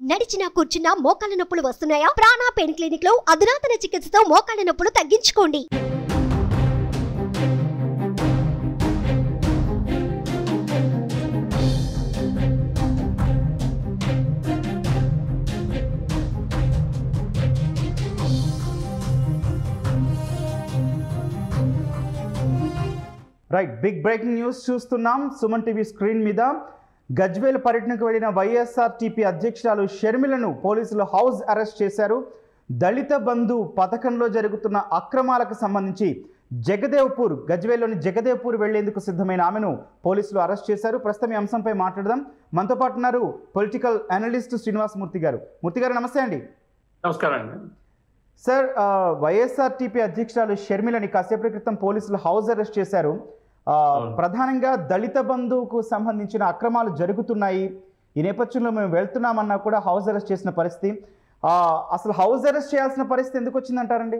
నడిచినా కూర్చున్నా మోకాళ్ళ నొప్పులు వస్తున్నాయా ప్రాణా పెయిన్ క్లినిక్ లో అధునాతన చికిత్సతో మోకాళ్ళ నొప్పులు తగ్గించుకోండి రైట్ బిగ్ బ్రేకింగ్ న్యూస్ చూస్తున్నాం సుమన్ టీవీ స్క్రీన్ మీద గజ్వేల్ పర్యటనకు వెళ్లిన వైఎస్ఆర్టీపీ అధ్యక్షురాలు షర్మిలను పోలీసులు హౌస్ అరెస్ట్ చేశారు దళిత బంధు పథకంలో జరుగుతున్న అక్రమాలకు సంబంధించి జగదేవ్పూర్ గజ్వేల్లోని జగదేవ్పూర్ వెళ్లేందుకు సిద్ధమైన ఆమెను పోలీసులు అరెస్ట్ చేశారు ప్రస్తుతం ఈ అంశంపై మాట్లాడదాం మనతో పాటు ఉన్నారు పొలిటికల్ అనలిస్ట్ శ్రీనివాసమూర్తి గారు మూర్తి గారు నమస్తే అండి నమస్కారం అండి సార్ ఆ, వైఎస్ఆర్టీపీ అధ్యక్షురాలు షర్మిలని కాసేపటి క్రితం పోలీసులు హౌస్ అరెస్ట్ చేశారు ఆ, అవును. ప్రధానంగా దళిత బంధువుకు సంబంధించిన అక్రమాలు జరుగుతున్నాయి ఈ నేపథ్యంలో మేము వెళ్తున్నామన్నా కూడా హౌస్ అరెస్ట్ చేసిన పరిస్థితి ఆ, అసలు హౌస్ అరెస్ట్ చేయాల్సిన పరిస్థితి ఎందుకు వచ్చిందంటారండి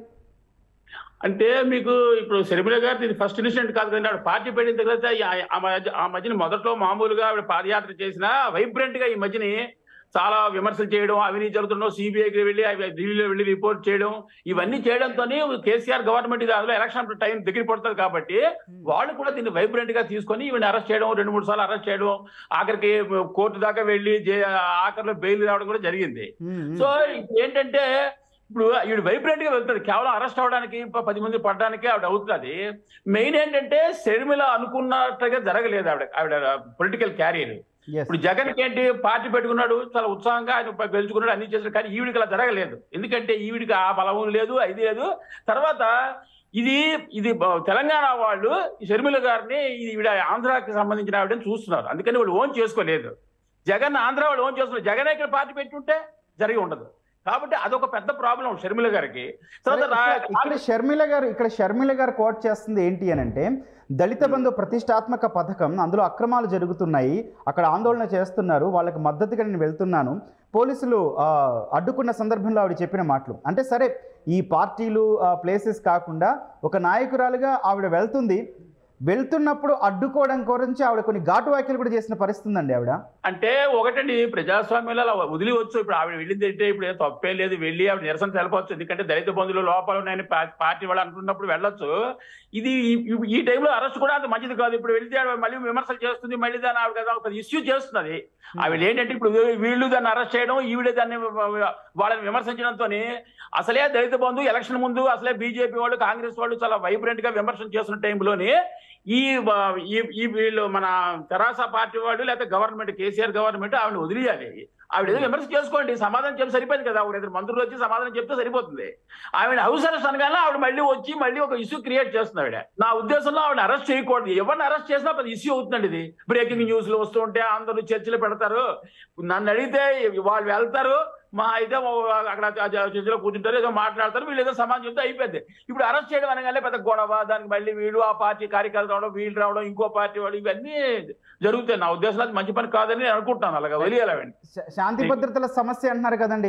అంటే మీకు ఇప్పుడు శర్మిల గారు ఇది ఫస్ట్ ఇన్సిడెంట్ కాదు కదండి ఆవిడ పార్టీ పెట్టిన తర్వాత ఆ- ఆ మధ్య- ఆ మధ్యన మొదట్లో మామూలుగా ఆవిడ పాదయాత్ర చేసిన వైబ్రెంట్ గా ఈ మధ్యని చాలా విమర్శలు చేయడం అవినీతి జరుగుతుండడం సిబిఐకి వెళ్ళి అవి ఢిల్లీలో వెళ్ళి రిపోర్ట్ చేయడం ఇవన్నీ చేయడంతో కేసీఆర్ గవర్నమెంట్ ఇది అందులో ఎలక్షన్ టైం దగ్గర పడుతుంది కాబట్టి వాళ్ళు కూడా దీన్ని వైబ్రెంట్ గా తీసుకొని ఈవిని అరెస్ట్ చేయడం రెండు మూడు సార్లు అరెస్ట్ చేయడం ఆఖరికి కోర్టు దాకా వెళ్ళి జే- ఆఖరిలో బెయిల్ రావడం కూడా జరిగింది ఉమ్, ఉమ్. సో ఇప్పుడు ఏంటంటే ఇప్పుడు ఈవిడ వైబ్రెంట్ గా వెళ్తుంది కేవలం అరెస్ట్ అవడానికి ప- పది మంది పడడానికి ఆవిడ అవుతుంది మెయిన్ ఏంటంటే షర్మిల అనుకున్నట్టుగా జరగలేదు ఆవిడ ఆవిడ పొలిటికల్ క్యారియర్ Yes. ఇప్పుడు జగన్ ఏంటి పార్టీ పెట్టుకున్నాడు చాలా ఉత్సాహంగా ఆయన ప- గెలుచుకున్నాడు అన్ని చేశాడు కానీ ఈవిడికి అలా జరగలేదు ఎందుకంటే ఈవిడికి ఆ బలం లేదు అది లేదు తర్వాత ఇది ఇది బ- తెలంగాణ వాళ్ళు ఈ షర్మిల గారిని ఇది ఈవిడ ఆంధ్రాకి సంబంధించిన ఆవిడని చూస్తున్నారు అందుకని వాళ్ళు ఓన్ చేసుకోలేదు జగన్ ఆంధ్ర వాళ్ళు ఓన్ చేసుకున్నారు జగన్ ఇక్కడ పార్టీ పెట్టుంటే జరిగి ఉండదు కాబట్టి అదొక పెద్ద ప్రాబ్లం షర్మిల గారికి సరే, తర్వాత రా- ఇక్కడ- ఇక్కడ షర్మిల గారు ఇక్కడ షర్మిల గారు కోట్ చేస్తుంది ఏంటి అని అంటే దళిత బంధు ప్రతిష్టాత్మక పథకం అందులో అక్రమాలు జరుగుతున్నాయి అక్కడ ఆందోళన చేస్తున్నారు వాళ్ళకి మద్దతుగా నేను వెళ్తున్నాను పోలీసులు ఆ, అడ్డుకున్న సందర్భంలో ఆవిడ చెప్పిన మాటలు అంటే సరే ఈ పార్టీలు ప్లేసెస్ కాకుండా ఒక నాయకురాలుగా ఆవిడ వెళ్తుంది వెళ్తున్నప్పుడు అడ్డుకోవడం గురించి ఆవిడ కొన్ని ఘాటు వ్యాఖ్యలు కూడా చేసిన పరిస్థితి ఉందండి ఆవిడ అంటే ఒకటండి ప్రజాస్వామ్యంలో అలా వదిలివచ్చు ఇప్పుడు ఆవిడ వెళ్ళింది అంటే ఇప్పుడు ఏం తప్పే లేదు వెళ్ళి ఆవిడ నిరసన తెలపవచ్చు ఎందుకంటే దళిత బంధువులు లోపాలు ఉన్నాయని పా- పార్టీ వాళ్ళు అనుకున్నప్పుడు వెళ్ళొచ్చు ఇది ఈ- ఈ- ఈ టైంలో అరెస్ట్ కూడా అంత మంచిది కాదు ఇప్పుడు వెళ్తే ఆవిడ మళ్ళీ విమర్శలు చేస్తుంది మళ్ళీ దాన్ని ఆవిడ కదా ఒక ఇష్యూ చేస్తున్నది ఆవిడ ఏంటంటే ఇప్పుడు వీళ్ళు దాన్ని అరెస్ట్ చేయడం ఈవిడ దాన్ని వాళ్ళని విమర్శించడంతో అసలే దళిత బంధు ఎలక్షన్ ముందు అసలే బీజేపీ వాళ్ళు కాంగ్రెస్ వాళ్ళు చాలా వైబ్రెంట్ గా విమర్శన చేస్తున్న టైంలోని ఈ వ- ఈ- ఈ వీళ్ళు మన తెరాస పార్టీ వాళ్ళు లేకపోతే గవర్నమెంట్ కేసీఆర్ గవర్నమెంట్ ఆవిడ వదిలేయాలి ఆవిడ ఏదో విమర్శ చేసుకోండి సమాధానం చెప్పి సరిపోయింది కదా ఆవిడ ఇద్దరు మంత్రులు వచ్చి సమాధానం చెప్తే సరిపోతుంది ఆవిడ హౌస్ అరెస్ట్ అనగానే ఆవిడ మళ్ళీ వచ్చి మళ్ళీ ఒక ఇష్యూ క్రియేట్ చేస్తుంది ఆవిడ నా ఉద్దేశంలో ఆవిడ అరెస్ట్ చేయకూడదు ఎవరిని అరెస్ట్ చేసినా పెద్ద ఇష్యూ అవుతుందండి ఇది బ్రేకింగ్ న్యూస్ లో వస్తూ ఉంటే అందరూ చర్చలు పెడతారు నన్ను అడిగితే వాళ్ళు వెళ్తారు మా అయితే ఓ- అక్కడ చర్చలో కూర్చుంటారు ఏదో మాట్లాడతారు వీళ్ళు ఏదో సమాధానం చెప్తే అయిపోద్ది ఇప్పుడు అరెస్ట్ చేయడం అనగానే పెద్ద గొడవ దానికి మళ్ళీ వీళ్ళు ఆ పార్టీ కార్యకర్తలు రావడం వీళ్ళు రావడం ఇంకో పార్టీ వాళ్ళు ఇవన్నీ జరుగుతాయి నా ఉద్దేశంలో అది మంచి పని కాదని నేను అనుకుంటాను అలాగా వదిలేయాలండి శా- శాంతి భద్రతల సమస్య అంటున్నారు కదండి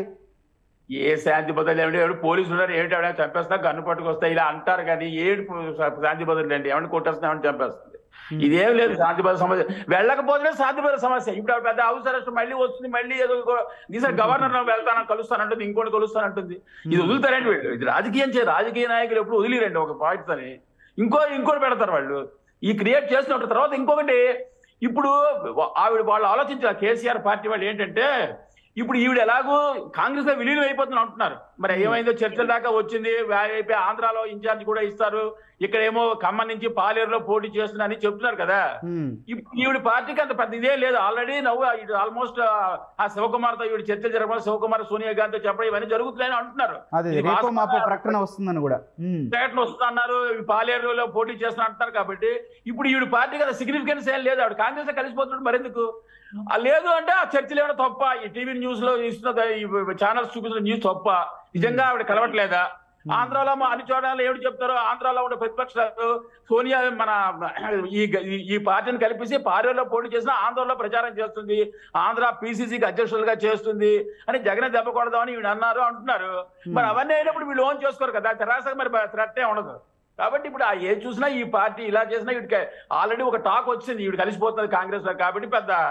ఏ శాంతి భద్రతలు ఏమిటి ఎవరు పోలీసులు ఉన్నారు ఏమిటి ఆవిడ చంపేస్తా గన్ను పట్టుకొస్తా ఇలా అంటారు కానీ ఏడు శాంతి భద్రతలు అండి ఏమని కొట్టేస్తున్నా ఏమని చంపేస్తుంది ఇదేం లేదు శాంతి భద్రత సమస్య వెళ్ళకపోతే శాంతి భద్రత సమస్య ఇప్పుడు ఆవిడ పెద్ద హౌస్ అరెస్ట్ మళ్ళీ వస్తుంది మళ్ళీ ఏదో ఈసారి గవర్నర్ వెళ్తాను కలుస్తానంటుంది ఇంకోటి కలుస్తానంటుంది ఇది వదులుతారండి వీళ్ళు ఇది రాజకీయం చే రాజకీయ నాయకులు ఎప్పుడు వదిలిరండి ఒక పాయింట్ తోని ఇంకో ఇంకోటి పెడతారు వాళ్ళు ఈ క్రియేట్ చేస్తున్న తర్వాత ఇంకొకటి ఇప్పుడు ఆవిడ వాళ్ళు ఆలోచించారు కేసీఆర్ పార్టీ వాళ్ళు ఏంటంటే ఇప్పుడు ఈవిడ ఎలాగో కాంగ్రెస్ లో విలీనం అయిపోతుంది అంటున్నారు మరి ఏమైందో చర్చల దాకా వచ్చింది వా- అయిపోయి ఆంధ్రాలో ఇన్ఛార్జ్ కూడా ఇస్తారు ఇక్కడేమో ఖమ్మం నుంచి పాలేరులో పోటీ చేస్తున్నా అని చెప్తున్నారు కదా ఉమ్. ఇప్పుడు ఈవిడ పార్టీకి అంత పెద్ద ఇదే లేదు ఆల్రెడీ నవ్వు ఆల్మోస్ట్ ఆ శివకుమార్ తో ఈవిడ చర్చలు జరగడం శివకుమార్ సోనియా గాంధీతో చెప్పడం ఇవన్నీ జరుగుతున్నాయని అంటున్నారు అదే ఇది రేపో వాస్తవం మాపో కాదా? ప్రకటన వస్తుందని కూడా ఉమ్. ప్రకటన వస్తున్నారు పాలేరులో పోటీ చేస్తున్నా అంటున్నారు కాబట్టి ఇప్పుడు ఈవిడ పార్టీ కదా సిగ్నిఫికెన్స్ ఏం లేదు ఆవిడ కాంగ్రెస్ లో కలిసిపోతున్నాడు మరెందుకు ఆ లేదు అంటే ఆ చర్చలు ఏమైనా తప్ప ఈ టీవీ న్యూస్ లో ఇస్తున్న ఈ ఛానల్స్ చూపిస్తున్న న్యూస్ తప్ప నిజంగా ఆవిడ కలవట్లేదా ఆంధ్రాలో మా అన్ని చోట్ల ఏమిటి చెప్తారో ఆంధ్రాలో ఉన్న ప్రతిపక్షాలు సోనియా మన ఈ ఈ- ఈ పార్టీని కల్పించి పార్టీలో పోటీ చేసిన ఆంధ్రలో ప్రచారం చేస్తుంది ఆంధ్ర పిసిసికి అధ్యక్షులుగా చేస్తుంది అని జగన్ దెబ్బ కొడదామని వీళ్ళు అన్నారు అంటున్నారు మరి అవన్నీ అయినప్పుడు వీళ్ళు ఓన్ చేసుకోరు కదా తెరాసకు మరి థ్రెట్టే ఉండదు కాబట్టి ఇప్పుడు ఆ ఏ చూసినా ఈ పార్టీ ఇలా చేసినా వీడికి ఆల్రెడీ ఒక టాక్ వచ్చింది వీడు కలిసిపోతుంది కాంగ్రెస్ లో కాబట్టి పెద్ద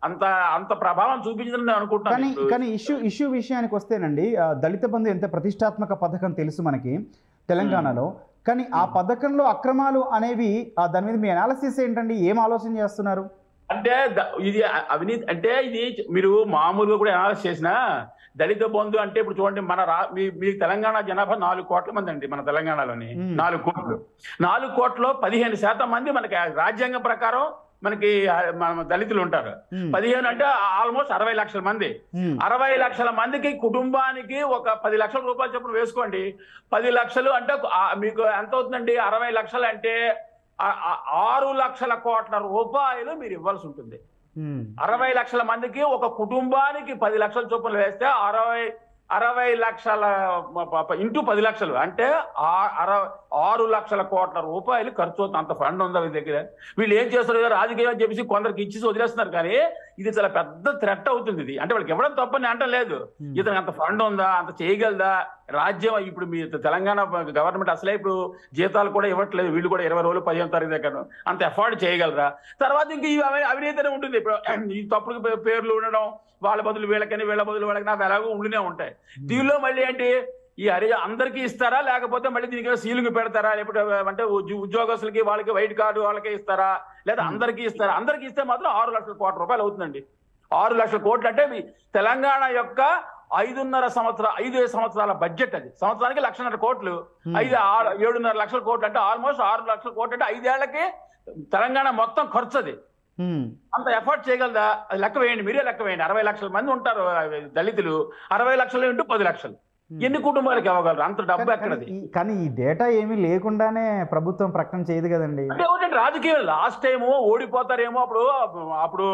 అంత అంత ప్రభావం చూపించిందని నేను అనుకుంటున్నాను కానీ ఇప్పుడు. కానీ ఇష్యూ ఇష్యూ విషయానికి వస్తేనండి ఆ, దళిత బంధు ఎంత ప్రతిష్టాత్మక పథకం తెలుసు మనకి తెలంగాణలో కానీ ఆ పథకంలో అక్రమాలు అనేవి ఆ, దాని మీద మీ అనాలిసిస్ ఏంటండి ఏం ఆలోచన చేస్తున్నారు అంటే ద- ఇది అ- అవినీతి అంటే ఇది మీరు మామూలుగా కూడా అనాలిసిస్ చేసినా దళిత బంధు అంటే ఇప్పుడు చూడండి మన రా మీ మీ తెలంగాణ జనాభా నాలుగు కోట్ల మంది అండి మన తెలంగాణలోని మ్మ్. నాలుగు కోట్లు నాలుగు కోట్లలో పదిహేను శాతం మంది మనకి రాజ్యాంగం ప్రకారం మనకి ఆ, మన దళితులు ఉంటారు మ్మ్. పదిహేను అంటే ఆల్మోస్ట్ అరవై లక్షల మంది మ్మ్. అరవై లక్షల మందికి కుటుంబానికి ఒక పది లక్షల రూపాయలు చొప్పున వేసుకోండి పది లక్షలు అంటే ఆ మీకు ఎంత అవుతుందండి అరవై లక్షలు అంటే ఆ- ఆ- ఆరు లక్షల కోట్ల రూపాయలు మీరు ఇవ్వాల్సి ఉంటుంది మ్మ్. అరవై లక్షల మందికి ఒక కుటుంబానికి పది లక్షల చొప్పున వేస్తే అరవై అరవై లక్షల ప- ప- ఇంటూ పది లక్షలు అంటే ఆ- అర- ఆరు లక్షల కోట్ల రూపాయలు ఖర్చు అవుతుంది అంత ఫండ్ ఉందా వీళ్ళ దగ్గర వీళ్ళు ఏం చేస్తారు ఏదో రాజకీయం అని చెప్పేసి కొందరికి ఇచ్చేసి వదిలేస్తున్నారు కానీ ఇది చాలా పెద్ద థ్రెట్ అవుతుంది ఇది అంటే వాళ్ళకి ఇవ్వడం తప్పని అంటం లేదు మ్మ్. ఇతనికి అంత ఫండ్ ఉందా అంత చేయగలదా రాజ్యం ఇప్పుడు మీ తెలంగాణ గవర్నమెంట్ అసలే ఇప్పుడు జీతాలు కూడా ఇవ్వట్లేదు వీళ్ళు కూడా ఇరవై రోజులు పదిహేను తారీఖు దగ్గర అంత ఎఫోర్డ్ చేయగలరా తర్వాత ఇంక ఈ అవి- అవినీతినే ఉంటుంది ఇప్పుడు ఈ తప్పుడు పే- పేర్లు ఉండడం వాళ్ళ బదులు వీళ్ళకని వీళ్ళ బదులు వీళ్ళకి నాకు ఎలాగో ఉండినే ఉంటాయి దీనిలో మళ్ళీ ఏంటి ఈ హరి అందరికీ ఇస్తారా లేకపోతే మళ్ళీ దీనికి సీలింగ్ పెడతారా లేకపోతే అంటే ఉద్యో- ఉద్యోగస్తులకి వాళ్ళకి వైట్ కార్డు వాళ్ళకే ఇస్తారా లేదా అందరికీ ఇస్తారా అందరికీ ఇస్తే మాత్రం ఆరు లక్షల కోట్ల రూపాయలు అవుతుందండి ఆరు లక్షల కోట్లు అంటే మీ తెలంగాణ యొక్క ఐదున్నర సంవత్సర ఐదు సంవత్సరాల బడ్జెట్ అది సంవత్సరానికి లక్షన్నర కోట్లు Hmm. ఐదు ఆరు ఏడున్నర లక్షల కోట్లు అంటే ఆల్మోస్ట్ ఆరు లక్షల కోట్లు అంటే ఐదేళ్లకి తెలంగాణ మొత్తం ఖర్చు అది మ్మ్. అంత ఎఫర్ట్ చేయగలదా అది లెక్క వేయండి మీరే లెక్క వేయండి అరవై లక్షల మంది ఉంటారు ఆ, దళితులు అరవై లక్షలు ఇంటూ పది లక్షలు ఎన్ని కుటుంబాలకు ఇవ్వగలరు అంత డబ్బు కానీ- ఎక్కడది కానీ ఈ- కానీ ఈ డేటా ఏమీ లేకుండానే ప్రభుత్వం ప్రకటన చేయదు కదండి అంటే ఒకటి రాజకీయం లాస్ట్ టైం ఓడిపోతారేమో అప్పుడు అప్పుడు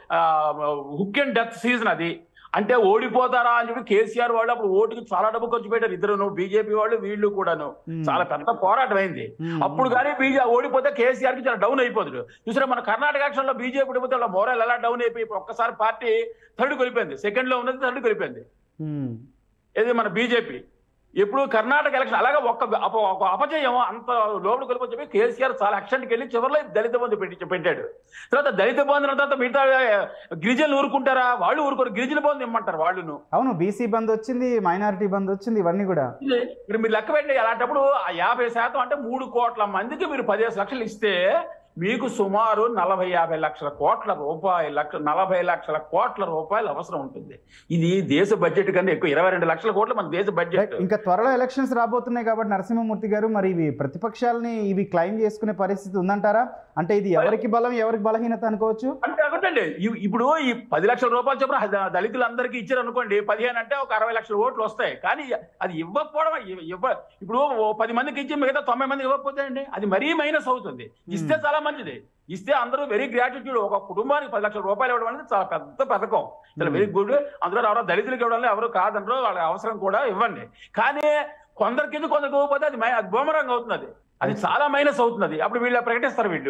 హుక్ అండ్ డెత్ సీజన్ అది అంటే ఓడిపోతారా అని చెప్పి కేసీఆర్ వాళ్ళు అప్పుడు ఓటుకి చాలా డబ్బు ఖర్చు పెట్టారు ఇద్దరును బీజేపీ వాళ్ళు వీళ్ళు కూడాను మ్మ్. చాలా పెద్ద పోరాటం అయింది మ్మ్. అప్పుడు కానీ బీజేపీ ఓడిపోతే కేసీఆర్ కి చాలా డౌన్ అయిపోతుంది చూసారా మన కర్ణాటక ఎలక్షన్ లో బీజేపీ ఓడిపోతే వాళ్ళ మోరల్ ఎలా డౌన్ అయిపోయి ఇప్పుడు ఒక్కసారి పార్టీ థర్డ్ కొలిపోయింది సెకండ్ లో ఉన్నది థర్డ్ కొలిపోయింది మ్మ్. ఏది మన బీజేపీ ఎప్పుడు కర్ణాటక ఎలక్షన్ అలాగే ఒక్క అప- ఒక అపజయం అంత లోపల కొలిపని చెప్పి కేసీఆర్ చాలా యాక్షన్కి వెళ్ళి చివరిలో దళిత బంధు పెట్టి పెట్టాడు తర్వాత దళిత బంధు తర్వాత మిగతా గిరిజనులు ఊరుకుంటారా వాళ్ళు ఊరుకోరు గిరిజన బంధు ఇమ్మంటారు వాళ్ళును అవును బీసీ బంద్ వచ్చింది మైనారిటీ బంద్ వచ్చింది ఇవన్నీ కూడా ఇప్పుడు మీరు లెక్క పెట్టండి అలాంటప్పుడు ఆ యాభై శాతం అంటే మూడు కోట్ల మందికి మీరు పదిహేను లక్షలు ఇస్తే మీకు సుమారు నలభై యాభై లక్షల కోట్ల రూపాయలు లక్ష నలభై లక్షల కోట్ల రూపాయలు అవసరం ఉంటుంది ఇది దేశ బడ్జెట్ కన్నా ఎక్కువ ఇరవై రెండు లక్షల కోట్లు మన దేశ బడ్జెట్ రైట్. ఇంకా త్వరలో ఎలక్షన్స్ రాబోతున్నాయి కాబట్టి నరసింహమూర్తి గారు మరి ఇవి ప్రతిపక్షాలని ఇవి క్లైమ్ చేసుకునే పరిస్థితి ఉందంటారా అంటే ఇది ఎవరికి బలం ఎవరికి బలహీనత అనుకోవచ్చు అంటే ఒకటండి ఇ- ఇప్పుడు ఈ పది లక్షల రూపాయలు చొప్పున ద- దళితులందరికీ ఇచ్చారు అనుకోండి పదిహేను అంటే ఒక అరవై లక్షల ఓట్లు వస్తాయి కానీ అది ఇవ్వకపోవడం ఇవ్వ- ఇవ్వ ఇప్పుడు ఓ పది మందికి ఇచ్చి మిగతా తొంభై మందికి ఇవ్వకపోతే అండి అది మరీ మైనస్ అవుతుంది ఇస్తే చాలా మంచిది ఇస్తే అందరూ వెరీ గ్రాటిట్యూడ్ ఒక కుటుంబానికి పది లక్షల రూపాయలు ఇవ్వడం అనేది చాలా పెద్ద పథకం చాలా వెరీ గుడ్ అందులో ఎవరో దళితులకు ఇవ్వడం ఎవరు కాదంటారు వాళ్ళ అవసరం కూడా ఇవ్వండి కానీ కొందరికి ఇది కొందరికి ఇవ్వకపోతే అది మై- అది బూమరంగ్ అవుతుంది అది అది చాలా మైనస్ అవుతుంది అప్పుడు వీళ్ళు ప్రకటిస్తారు వీళ్ళు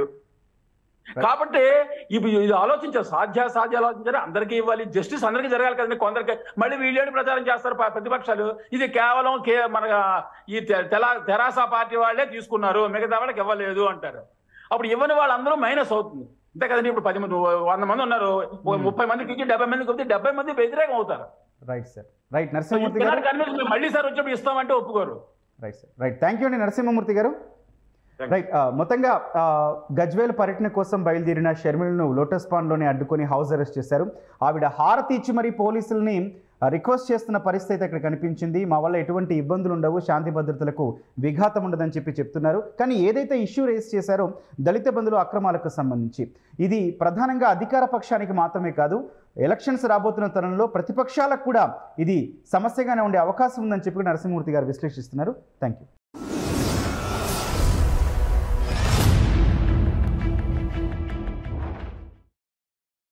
కాబట్టి ఇప్పుడు ఇది ఆలోచించారు సాధ్య సాధ్య ఆలోచించారు అందరికీ ఇవ్వాలి జస్టిస్ అందరికీ జరగాలి కదండి కొందరికి మళ్ళీ వీళ్ళేడు ప్రచారం చేస్తారు ప- ప్రతిపక్షాలు ఇది కేవలం కే మన ఈ తె- తెల తెరాస పార్టీ వాళ్ళే తీసుకున్నారు మిగతా వాళ్ళకి ఇవ్వలేదు అంటారు అప్పుడు ఇవ్వని వాళ్ళందరూ మైనస్ అవుతుంది అంతే కదండి ఇప్పుడు పది మంది వంద మంది ఉన్నారు ఓ ముప్పై మందికి ఇచ్చి డెబ్బై మందికి వస్తే డెబ్బై మంది వ్యతిరేకం అవుతారు right sir right so Narasimhamurthy గారు ఇలాంటి కన్విన్స్ మేము మళ్ళీ సార్ వచ్చినప్పుడు ఇస్తామంటే ఒప్పుకోరు right sir right thank you అండి నరసింహమూర్తి గారు Thank you. రైట్ ఆ, మొత్తంగా ఆ, గజ్వేల్ పర్యటన కోసం బయలుదేరిన షర్మిలను లోటస్ పాండ్లోనే అడ్డుకొని హౌస్ అరెస్ట్ చేశారు ఆవిడ హారతి ఇచ్చి మరి పోలీసుల్ని ఆ, రిక్వెస్ట్ చేస్తున్న పరిస్థితి అక్కడ కనిపించింది మా వల్ల ఎటువంటి ఇబ్బందులు ఉండవు శాంతి భద్రతలకు విఘాతం ఉండదని చెప్పి చెప్తున్నారు కానీ ఏదైతే ఇష్యూ రేస్ చేశారో దళిత బంధువుల అక్రమాలకు సంబంధించి ఇది ప్రధానంగా అధికార పక్షానికి మాత్రమే కాదు ఎలక్షన్స్ రాబోతున్న తరుణంలో ప్రతిపక్షాలకు కూడా ఇది సమస్యగానే ఉండే అవకాశం ఉందని చెప్పి నరసింహమూర్తి గారు విశ్లేషిస్తున్నారు థ్యాంక్ యూ